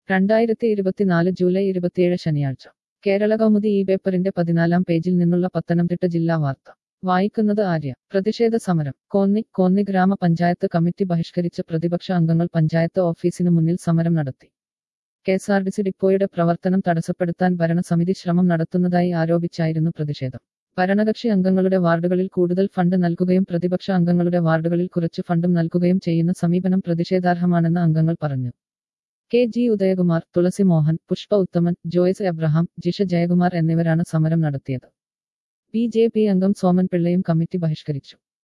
രണ്ടായിരത്തി ഇരുപത്തിനാല് ജൂലൈ ഇരുപത്തിയേഴ് ശനിയാഴ്ച കേരള കൗമുദി ഈ പേപ്പറിന്റെ പതിനാലാം പേജിൽ നിന്നുള്ള പത്തനംതിട്ട ജില്ലാ വാർത്ത വായിക്കുന്നത് ആര്യ പ്രതിഷേധ സമരം കോന്നി കോന്നി ഗ്രാമപഞ്ചായത്ത് കമ്മിറ്റി ബഹിഷ്കരിച്ച പ്രതിപക്ഷ അംഗങ്ങൾ പഞ്ചായത്ത് ഓഫീസിനു മുന്നിൽ സമരം നടത്തി കെഎസ്ആർടിസി ഡിപ്പോയുടെ പ്രവർത്തനം തടസ്സപ്പെടുത്താൻ ഭരണസമിതി ശ്രമം നടത്തുന്നതായി ആരോപിച്ചായിരുന്നു പ്രതിഷേധം ഭരണകക്ഷി അംഗങ്ങളുടെ വാർഡുകളിൽ കൂടുതൽ ഫണ്ട് നൽകുകയും പ്രതിപക്ഷ അംഗങ്ങളുടെ വാർഡുകളിൽ കുറച്ച് ഫണ്ടും നൽകുകയും ചെയ്യുന്ന സമീപനം പ്രതിഷേധാർഹമാണെന്ന് അംഗങ്ങൾ പറഞ്ഞു കെ ജി ഉദയകുമാർ തുളസി മോഹൻ പുഷ്പ ഉത്തമൻ ജോയ്സ് എബ്രഹാം ജിഷ ജയകുമാർ എന്നിവരാണ് സമരം നടത്തിയത് ബി ജെ പി അംഗം സോമൻ പിള്ളയും കമ്മിറ്റി ബഹിഷ്കരിച്ചു